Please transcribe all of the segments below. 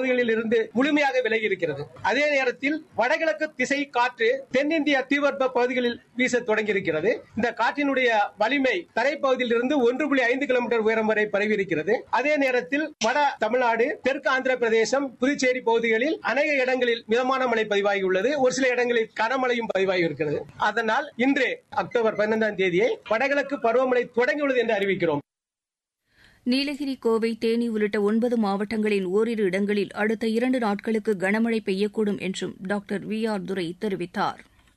பகுதிகளில் இருந்து முழுமையாக விலகி இருக்கிறது அதே நேரத்தில் வடகிழக்கு திசை காற்று தென்னிந்திய தீவிர பகுதிகளில் வீச தொடங்கியிருக்கிறது இந்த காற்றினுடைய வலிமை தரைப்பகுதியில் இருந்து ஒன்று புள்ளி ஐந்து கிலோமீட்டர் உயரம் வரை பரவி இருக்கிறது அதே நேரத்தில் வட தமிழ்நாடு தெற்கு ஆந்திர பிரதேசம் புதுச்சேரி பகுதிகளில் அநேக இடங்களில் மிதமான மழை பதிவாகியுள்ளது ஒரு சில இடங்களில் கனமழையும் பதிவாகி இருக்கிறது அதனால் இன்று அக்டோபர் பதினைந்தாம் தேதியை வடகிழக்கு பருவமழை தொடங்கியுள்ளது என்று அறிவிக்கிறோம் நீலகிரி கோவை தேனி உள்ளிட்ட ஒன்பது மாவட்டங்களின் ஓரிரு இடங்களில் அடுத்த இரண்டு நாட்களுக்கு கனமழை பெய்யக்கூடும் என்றும் டாக்டர் வி ஆர் துரை தெரிவித்தார்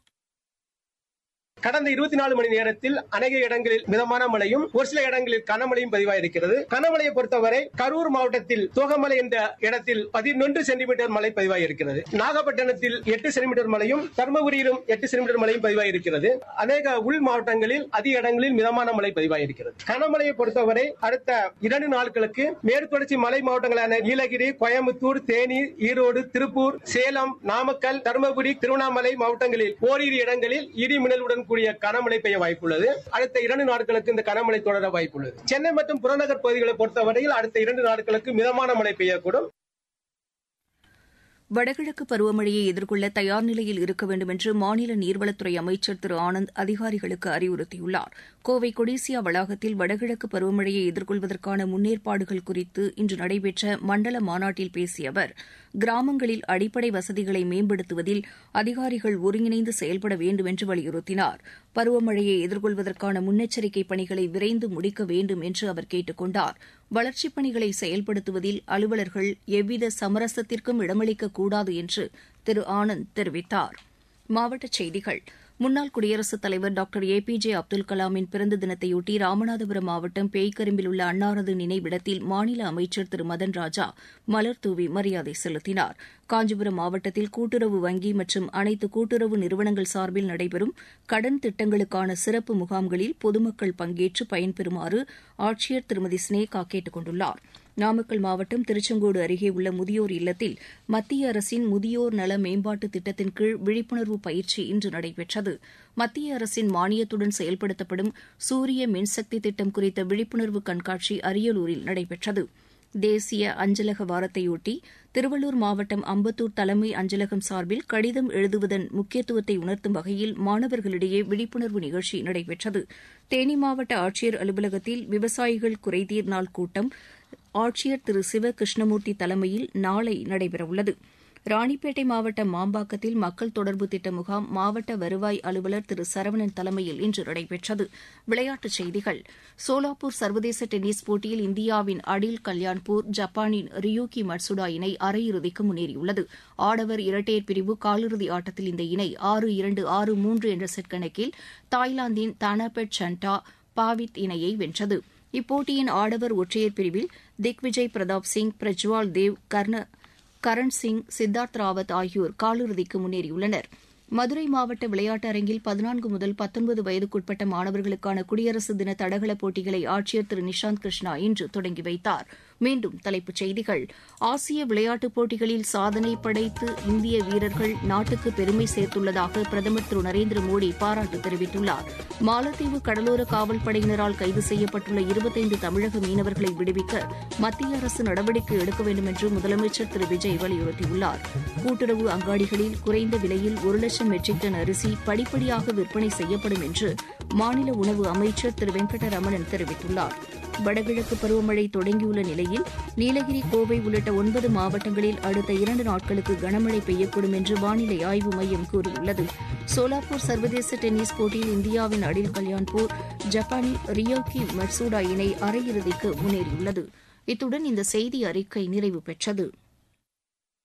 கடந்த இருபத்தி நாலு மணி நேரத்தில் அநேக இடங்களில் மிதமான மழையும் ஒரு சில இடங்களில் கனமழையும் பதிவாயிருக்கிறது கனமழையை பொறுத்தவரை கரூர் மாவட்டத்தில் தோகமலை என்ற இடத்தில் பதினொன்று சென்டிமீட்டர் மழை பதிவாயிருக்கிறது நாகப்பட்டினத்தில் எட்டு சென்டிமீட்டர் மழையும் தருமபுரியிலும் எட்டு சென்டிமீட்டர் மழையும் பதிவாயிருக்கிறது அநேக உள் மாவட்டங்களில் அதிக இடங்களில் மிதமான மழை பதிவாயிருக்கிறது கனமழையை பொறுத்தவரை அடுத்த இரண்டு நாட்களுக்கு மேற்கு தொடர்ச்சி மலை மாவட்டங்களான நீலகிரி கோயம்புத்தூர் தேனி ஈரோடு திருப்பூர் சேலம் நாமக்கல் தருமபுரி திருவண்ணாமலை மாவட்டங்களில் ஓரிரு இடங்களில் இடி மின்னலுடன் கூடிய கனமழை பெய்ய வாய்ப்புள்ளது அடுத்த இரண்டு நாட்களுக்கு இந்த கனமழை தொடர வாய்ப்புள்ளது சென்னை மற்றும் புறநகர் பகுதிகளை பொறுத்தவரையில் அடுத்த இரண்டு நாட்களுக்கு மிதமான மழை பெய்யக்கூடும் வடகிழக்கு பருவமழையை எதிர்கொள்ள தயார் நிலையில் இருக்க வேண்டும் என்று மாநில நீர்வளத்துறை அமைச்சர் திரு ஆனந்த் அதிகாரிகளுக்கு அறிவுறுத்தியுள்ளார் கோவை கொடிசியா வளாகத்தில் வடகிழக்கு பருவமழையை எதிர்கொள்வதற்கான முன்னேற்பாடுகள் குறித்து இன்று நடைபெற்ற மண்டல மாநாட்டில் பேசிய அவர் கிராமங்களில் அடிப்படை வசதிகளை மேம்படுத்துவதில் அதிகாரிகள் ஒருங்கிணைந்து செயல்பட வேண்டும் என்று வலியுறுத்தினார் பருவமழையை எதிர்கொள்வதற்கான முன்னெச்சரிக்கை பணிகளை விரைந்து முடிக்க வேண்டும் என்று அவர் கேட்டுக் கொண்டார் வளர்ச்சிப் பணிகளை செயல்படுத்துவதில் அலுவலர்கள் எவ்வித சமரசத்திற்கும் இடமளிக்கக்கூடாது என்று திரு ஆனந்த் தெரிவித்தார் மாவட்டச் செய்திகள் முன்னாள் குடியரசுத் தலைவர் doctor A P J Abdul கலாமின் பிறந்த தினத்தையொட்டி ராமநாதபுரம் மாவட்டம் பேய்க்கரும்பில் உள்ள அன்னாரது நினைவிடத்தில் மாநில அமைச்சர் திரு மதன் ராஜா மலர் தூவி மரியாதை செலுத்தினார் காஞ்சிபுரம் மாவட்டத்தில் கூட்டுறவு வங்கி மற்றும் அனைத்து கூட்டுறவு நிறுவனங்கள் சார்பில் நடைபெறும் கடன் திட்டங்களுக்கான சிறப்பு முகாம்களில் பொதுமக்கள் பங்கேற்று பயன்பெறுமாறு ஆட்சியர் திருமதி ஸ்னேகா கேட்டுக் கொண்டுள்ளாா் நாமக்கல் மாவட்டம் திருச்செங்கோடு அருகே உள்ள முதியோர் இல்லத்தில் மத்திய அரசின் முதியோர் நல மேம்பாட்டு திட்டத்தின் கீழ் விழிப்புணர்வு பயிற்சி இன்று நடைபெற்றது மத்திய அரசின் மானியத்துடன் செயல்படுத்தப்படும் சூரிய மின்சக்தி திட்டம் குறித்த விழிப்புணர்வு கண்காட்சி அரியலூரில் நடைபெற்றது தேசிய அஞ்சலக வாரத்தையொட்டி திருவள்ளூர் மாவட்டம் அம்பத்தூர் தலைமை அஞ்சலகம் சார்பில் கடிதம் எழுதுவதன் முக்கியத்துவத்தை உணர்த்தும் வகையில் மாணவர்களிடையே விழிப்புணர்வு நிகழ்ச்சி நடைபெற்றது தேனி மாவட்ட ஆட்சியர் அலுவலகத்தில் விவசாயிகள் குறைதீர் நாள் கூட்டம் ஆட்சியர் திரு சிவ கிருஷ்ணமூர்த்தி தலைமையில் நாளை நடைபெறவுள்ளது ராணிப்பேட்டை மாவட்டம் மாம்பாக்கத்தில் மக்கள் தொடர்பு திட்ட முகாம் மாவட்ட வருவாய் அலுவலர் திரு சரவணன் தலைமையில் இன்று நடைபெற்றது விளையாட்டுச் செய்திகள் சோலாப்பூர் சர்வதேச டென்னிஸ் போட்டியில் இந்தியாவின் அடில் கல்யாண்பூர் ஜப்பானின் ரியூகி மட்சுடா இணை அரையிறுதிக்கு முன்னேறியுள்ளது ஆடவர் இரட்டையர் பிரிவு காலிறுதி ஆட்டத்தில் இந்த இணை ஆறு இரண்டு ஆறு மூன்று என்ற செட் கணக்கில் தாய்லாந்தின் தானாபெட் சண்டா பாவித் இணையை வென்றது இப்போட்டியின் ஆடவர் ஒற்றையர் பிரிவில் திக்விஜய் பிரதாப் சிங் பிரஜ்வால் தேவ் கர்ண கரண் சிங் சித்தார்த் ராவத் ஆகியோர் காலிறுதிக்கு முன்னேறியுள்ளனர் மதுரை மாவட்ட விளையாட்டு அரங்கில் பதினான்கு முதல் பத்தொன்பது வயதுக்குட்பட்ட மாணவர்களுக்கான குடியரசு தின தடகள போட்டிகளை ஆட்சியர் திரு நிஷாந்த் கிருஷ்ணா இன்று தொடங்கி வைத்தார் மீண்டும் தலைப்புச் செய்திகள் ஆசிய விளையாட்டுப் போட்டிகளில் சாதனை படைத்து இந்திய வீரர்கள் நாட்டுக்கு பெருமை சேர்த்துள்ளதாக பிரதமர் திரு நரேந்திர மோடி பாராட்டு தெரிவித்துள்ளார் மாலத்தீவு கடலோர காவல் படையினரால் கைது செய்யப்பட்டுள்ள இருபத்தைந்து தமிழக மீனவர்களை விடுவிக்க மத்திய அரசு நடவடிக்கை எடுக்க வேண்டும் என்று முதலமைச்சர் திரு விஜய் வலியுறுத்தியுள்ளார் கூட்டுறவு அங்காடிகளில் குறைந்த விலையில் ஒரு லட்சம் மெட்ரிக் டன் அரிசி படிப்படியாக விற்பனை செய்யப்படும் என்று மாநில உணவு அமைச்சர் திரு வெங்கடரமணன் தெரிவித்துள்ளார் வடகிழக்கு பருவமழை தொடங்கியுள்ள நிலையில் நீலகிரி கோவை உள்ளிட்ட ஒன்பது மாவட்டங்களில் அடுத்த இரண்டு நாட்களுக்கு கனமழை பெய்யக்கூடும் என்று வானிலை ஆய்வு மையம் கூறியுள்ளது சோலாப்பூர் சர்வதேச டென்னிஸ் போட்டியில் இந்தியாவின் அடில் கல்யாண்பூர் ஜப்பானின் ரியோகி மட்சூடா இணை அரையிறுதிக்கு முன்னேறியுள்ளது இத்துடன் இந்த செய்தி அறிக்கை நிறைவு பெற்றது